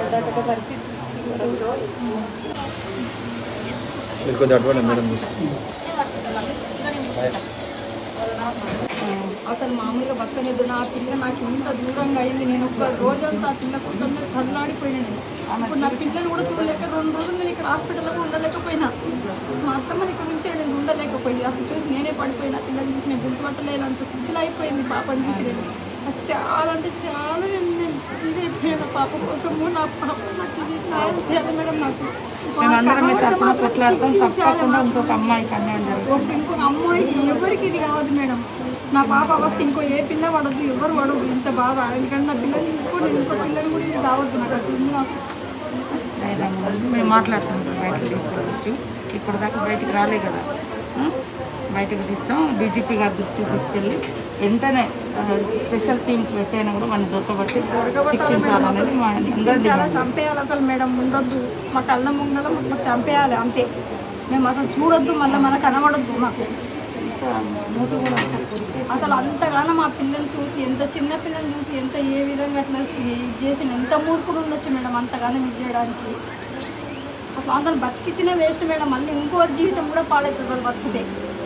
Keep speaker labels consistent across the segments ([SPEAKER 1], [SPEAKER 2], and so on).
[SPEAKER 1] దాటక పరిస్థితి
[SPEAKER 2] మీరు కొద్దిగా అడ్వాన్స్ మేడం
[SPEAKER 1] అసలు మామూలుగా బతకలేదు నా పిల్ల నాకు ఇంత దూరంగా అయింది నేను ఒక రోజంతా ఆ పిల్ల కోసం కళ్ళాడిపోయినా నేను అప్పుడు నా పిల్లలు కూడా చూడలేక రెండు రోజులు నేను ఇక్కడ హాస్పిటల్లో కూడా ఉండలేకపోయినా మా అత్తమ్మని ఇక్కడ నుంచి నేను ఉండలేకపోయింది అసలు చూసి నేనే పడిపోయినా పిల్లలు చూసి నేను గుర్తుపట్టలేనంత స్థితిలో అయిపోయింది పాపని చూసి నేను నాకు చాలా అంటే చాలా నేను నేను ఇది అయిపోయాను పాప కోసము నా పాప నాకు ఇది న్యాయం చేయాలి మేడం నాకు
[SPEAKER 3] మేమందరం మీ తరఫున
[SPEAKER 1] మాత్రం
[SPEAKER 3] కొట్లాడతాం
[SPEAKER 1] శిక్షించాలి
[SPEAKER 3] తప్పకుండా
[SPEAKER 1] మాకు.
[SPEAKER 3] ఇంకొక అమ్మాయికి అన్యాయం జరుగుతుంది
[SPEAKER 1] ఒక ఇంకొక అమ్మాయికి ఎవరికి ఇది కావద్దు మేడం నా పాప అవస్థ ఇంకో ఏ పిల్ల పడద్దు ఎవరు పడదు ఇంత బాధ ఎందుకంటే నా పిల్లల్ని తీసుకొని నేను ఇంకో పిల్లలు కూడా ఇది కావద్దు నాకు అట్లా ఉంది నాకు
[SPEAKER 3] లేదా మేము మాట్లాడుతుంటాం బయటకు తీస్తాం ఇష్యూ ఇప్పుడు దాకా బయటికి రాలే కదా ఉం? బయటకు తీస్తాం డీజీపీ గారి దృష్టికి తీసుకెళ్ళి వెంటనే ఆ, స్పెషల్ టీమ్స్ పెట్టైనా కూడా మనం దొరకబట్టి శిక్షించాలనేది మా అందరి
[SPEAKER 1] చాలా
[SPEAKER 3] డిమాండ్
[SPEAKER 1] చంపేయాలి అసలు మేడం ఉండొద్దు మా కళ్ళ ముంగల మాకు చంపేయాలి అంతే మేము అసలు చూడొద్దు మళ్ళీ మనకు కనబడొద్దు మాకు
[SPEAKER 3] మూతి కూడా
[SPEAKER 1] అసలు అంతగానో మా పిల్లల్ని చూసి ఎంత చిన్న పిల్లల్ని చూసి ఎంత ఏ విధంగా అట్లా ఇది చేసిన ఎంత మూర్ఖుడు ఉండొచ్చు మేడం అంతగానో ఇది చేయడానికి అసలు అందరు బతికించిన వేస్ట్ మేడం మళ్ళీ ఇంకో జీవితం కూడా పాడవుతుంది వాళ్ళు బతికితే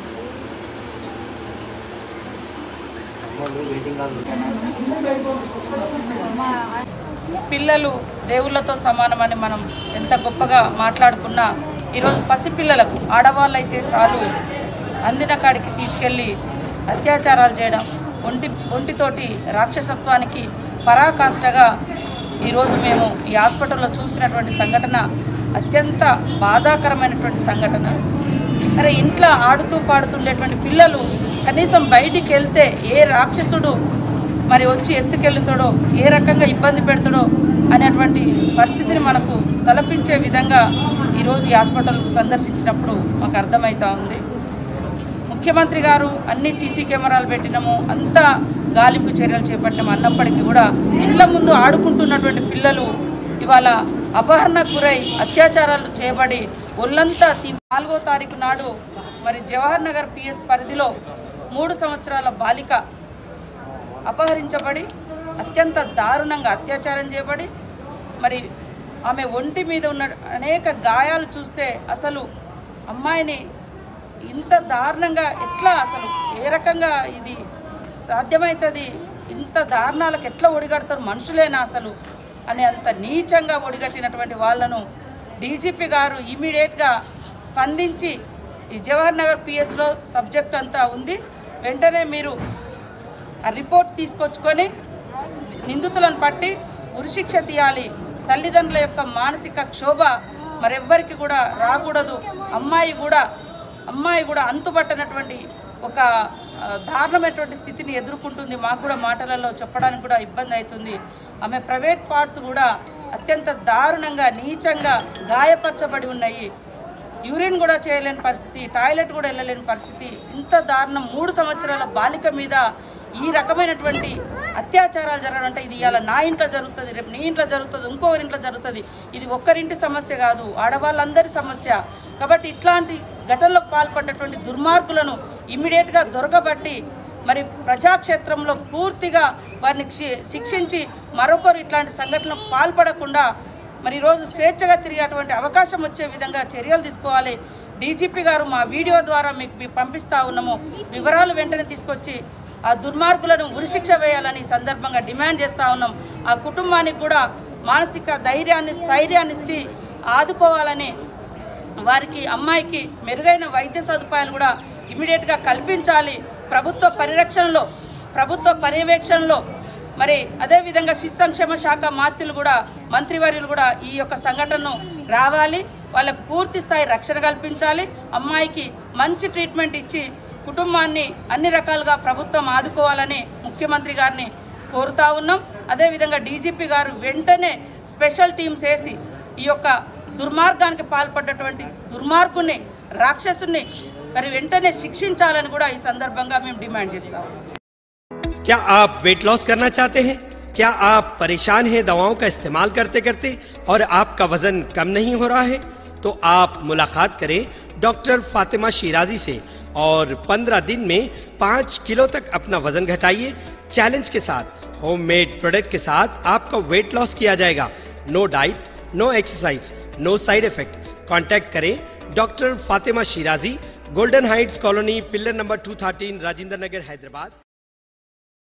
[SPEAKER 3] పిల్లలు దేవుళ్ళతో సమానమని మనం ఎంత గొప్పగా మాట్లాడుకున్నా ఈరోజు పసిపిల్లలకు ఆడవాళ్ళైతే చాలు అందిన కాడికి తీసుకెళ్ళి అత్యాచారాలు చేయడం ఒంటి ఒంటితోటి రాక్షసత్వానికి పరాకాష్ఠగా ఈరోజు మేము ఈ హాస్పిటల్లో చూసినటువంటి సంఘటన అత్యంత బాధాకరమైనటువంటి సంఘటన అరే ఇంట్లో ఆడుతూ పాడుతుండేటువంటి పిల్లలు కనీసం బయటికి వెళ్తే ఏ రాక్షసుడు మరి వచ్చి ఎత్తుకెళ్తాడో ఏ రకంగా ఇబ్బంది పెడతాడో అనేటువంటి పరిస్థితిని మనకు తలపించే విధంగా ఈరోజు ఈ హాస్పిటల్కు సందర్శించినప్పుడు మాకు అర్థమవుతా ఉంది ముఖ్యమంత్రి గారు అన్ని సీసీ కెమెరాలు పెట్టినాము అంతా గాలింపు చర్యలు చేపట్టినాము అన్నప్పటికీ కూడా ఇళ్ల ముందు ఆడుకుంటున్నటువంటి పిల్లలు ఇవాళ అపహరణకు గురై అత్యాచారాలు చేయబడి ఒళ్ళంతా తీ- నాలుగో తారీఖు నాడు మరి జవహర్ నగర్ పిఎస్ పరిధిలో మూడు సంవత్సరాల బాలిక అపహరించబడి అత్యంత దారుణంగా అత్యాచారం చేయబడి మరి ఆమె ఒంటి మీద ఉన్న అనేక గాయాలు చూస్తే అసలు అమ్మాయిని ఇంత దారుణంగా ఎట్లా అసలు ఏ రకంగా ఇది సాధ్యమవుతుంది ఇంత దారుణాలకు ఎట్లా ఒడిగడతారు మనుషులేనా అసలు అని అంత నీచంగా ఒడిగట్టినటువంటి వాళ్ళను డీజీపీ గారు ఇమీడియట్గా స్పందించి ఈ జవహర్ నగర్ పిఎస్లో సబ్జెక్ట్ అంతా ఉంది వెంటనే మీరు ఆ రిపోర్ట్ తీసుకొచ్చుకొని నిందితులను పట్టి ఉరిశిక్ష తీయాలి తల్లిదండ్రుల యొక్క మానసిక క్షోభ మరెవ్వరికి కూడా రాకూడదు అమ్మాయి కూడా అమ్మాయి కూడా అంతుపట్టనటువంటి ఒక ఆ, దారుణమైనటువంటి స్థితిని ఎదుర్కొంటుంది మాకు కూడా మాటలలో చెప్పడానికి కూడా ఇబ్బంది అవుతుంది ఆమె ప్రైవేట్ పార్ట్స్ కూడా అత్యంత దారుణంగా నీచంగా గాయపరచబడి ఉన్నాయి యూరిన్ కూడా చేయలేని పరిస్థితి టాయిలెట్ కూడా వెళ్ళలేని పరిస్థితి ఇంత దారుణం మూడు సంవత్సరాల బాలిక మీద ఈ రకమైనటువంటి అత్యాచారాలు జరగడం అంటే ఇది ఇవాళ నా ఇంట్లో జరుగుతుంది రేపు నీ ఇంట్లో జరుగుతుంది ఇంకొకరి ఇంట్లో జరుగుతుంది ఇది ఒక్కరింటి సమస్య కాదు ఆడవాళ్ళందరి సమస్య కాబట్టి ఇట్లాంటి ఘటనలకు పాల్పడ్డటువంటి దుర్మార్గులను ఇమ్మీడియట్గా దొరకబట్టి మరి ప్రజాక్షేత్రంలో పూర్తిగా వారిని శి- శిక్షించి మరొకరు ఇట్లాంటి సంఘటనలకు పాల్పడకుండా మరి ఈరోజు స్వేచ్ఛగా తిరిగేటువంటి అవకాశం వచ్చే విధంగా చర్యలు తీసుకోవాలి డీజీపీ గారు మా వీడియో ద్వారా మీకు మీకు పంపిస్తా ఉన్నాము వివరాలు వెంటనే తీసుకొచ్చి ఆ దుర్మార్గులను ఉరిశిక్ష వేయాలని ఈ సందర్భంగా డిమాండ్ చేస్తూ ఉన్నాం ఆ కుటుంబానికి కూడా మానసిక ధైర్యాన్ని స్థైర్యాన్ని ఇచ్చి ఆదుకోవాలని వారికి అమ్మాయికి మెరుగైన వైద్య సదుపాయాలు కూడా ఇమీడియట్గా కల్పించాలి ప్రభుత్వ పరిరక్షణలో ప్రభుత్వ పర్యవేక్షణలో మరి అదేవిధంగా శిశు సంక్షేమ శాఖ మాత్రులు కూడా మంత్రివర్యులు కూడా ఈ యొక్క సంఘటనను రావాలి వాళ్ళకు పూర్తి స్థాయి రక్షణ కల్పించాలి అమ్మాయికి మంచి ట్రీట్మెంట్ ఇచ్చి కుటుంబాన్ని అన్ని రకాలుగా ప్రభుత్వం ఆదుకోవాలని ముఖ్యమంత్రి గారిని కోరుతా ఉన్నాం అదేవిధంగా డీజీపీ గారు వెంటనే స్పెషల్ టీమ్స్ వేసి ఈ యొక్క దుర్మార్గానికి పాల్పడ్డటువంటి దుర్మార్గుని రాక్షసుని మరి వెంటనే శిక్షించాలని కూడా ఈ సందర్భంగా మేము డిమాండ్ చేస్తాం
[SPEAKER 4] क्या आप वेट लॉस करना चाहते हैं क्या आप परेशान हैं दवाओं का इस्तेमाल करते करते और आपका वजन कम नहीं हो रहा है तो आप मुलाकात करें डॉक्टर फातिमा शिराजी से और 15 दिन में 5 किलो तक अपना वजन घटाइए चैलेंज के साथ होममेड प्रोडक्ट के साथ आपका वेट लॉस किया जाएगा no diet no exercise no side effect contact करें doctor Fatima Shirazi golden heights colony pillar number 213 Rajendra Nagar Hyderabad